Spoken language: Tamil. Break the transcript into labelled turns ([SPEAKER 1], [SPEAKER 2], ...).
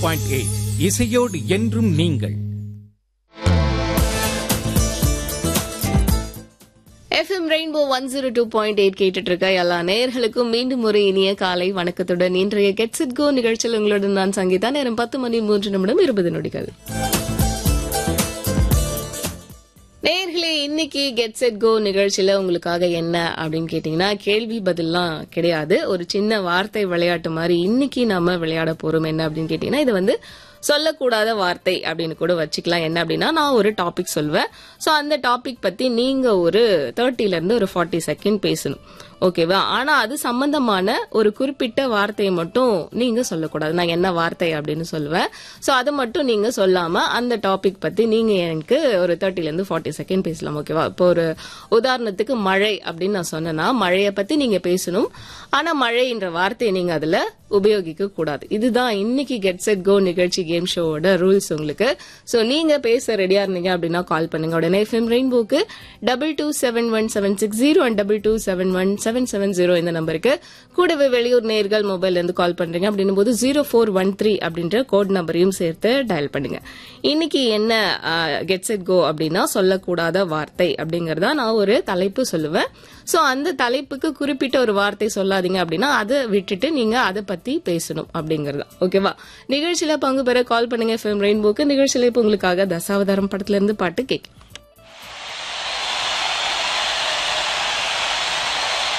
[SPEAKER 1] பாயிண்ட் எயிட் இசையோடு என்றும் நீங்கள்
[SPEAKER 2] FM rainbow one zero two point eight கேட்டுட்டு இருக்க எல்லா நேயர்களுக்கும் மீண்டும் ஒரு இனிய காலை வணக்கத்துடன் இன்றைய கெட்ஸ் இட் கோ நிகழ்ச்சியில் உங்களுடன் நான் சங்கீதா நேரம் பத்து மணி மூன்று நிமிடம் இருபது நொடிகள் நேயர்களே இன்னைக்கு கெட் செட் கோ நிகழ்ச்சியில உங்களுக்காக என்ன அப்படின்னு கேட்டீங்கன்னா கேள்வி பதில்லாம் கிடையாது ஒரு சின்ன வார்த்தை விளையாட்டு மாதிரி இன்னைக்கு நாம விளையாட போறோம் என்ன அப்படின்னு கேட்டீங்கன்னா இது வந்து சொல்லக்கூடாத வார்த்தை அப்படின்னு கூட வச்சுக்கலாம் என்ன அப்படின்னா நான் ஒரு டாபிக் சொல்வேன் ஸோ அந்த டாபிக் பத்தி நீங்க ஒரு தேர்ட்டில இருந்து ஒரு ஃபார்ட்டி செகண்ட் பேசணும் ஓகேவா ஆனா அது சம்பந்தமான ஒரு குறிப்பிட்ட வார்த்தையை மட்டும் நீங்க சொல்லக்கூடாது நான் என்ன வார்த்தை அப்படின்னு சொல்லுவேன் சோ அதை மட்டும் நீங்க சொல்லாம அந்த டாபிக் பத்தி நீங்க எனக்கு ஒரு தேர்ட்டில இருந்து ஃபார்ட்டி செகண்ட் பேசலாம் ஓகேவா இப்போ ஒரு உதாரணத்துக்கு மழை அப்படின்னு நான் சொன்னேன்னா மழையை பத்தி நீங்க பேசணும் ஆனா மழைன்ற வார்த்தையை நீங்க அதுல உபயோகிக்க கூடாது இதுதான் இன்னைக்கு கெட் செட் கோ நிகழ்ச்சி கேம் ஷோவோட ரூல்ஸ் உங்களுக்கு சோ நீங்க பேச ரெடியா இருந்தீங்க அப்படின்னா கால் பண்ணுங்க உடனே எஃப்எம் ரெயின்போக்கு double two seven one seven six zero and double two seven one seven seven zero இந்த நம்பருக்கு கூடவே வெளியூர் நேர்கள் மொபைல்ல இருந்து கால் பண்றீங்க அப்படின்னும் போது ஜீரோ ஃபோர் ஒன் த்ரீ அப்படின்ற கோட் நம்பரையும் சேர்த்து டயல் பண்ணுங்க இன்னைக்கு என்ன கெட் செட் கோ அப்படின்னா சொல்லக்கூடாத வார்த்தை அப்படிங்கறதா நான் ஒரு தலைப்பு சொல்லுவேன் சோ அந்த தலைப்புக்கு குறிப்பிட்ட ஒரு வார்த்தை சொல்லாதீங்க அப்படின்னா அதை விட்டுட்டு நீங்க அதை பத்தி பேசணும் அப்படிங்கறதா ஓகேவா நிகழ்ச்சியில பங்கு பெற கால் பண்ணுங்க எஃப்எம் ரெயின்போக்கு நிகழ்ச்சியில இப்ப உங்களுக்காக தசாவதாரம் படத்துல இருந்து பாட்டு கேட்க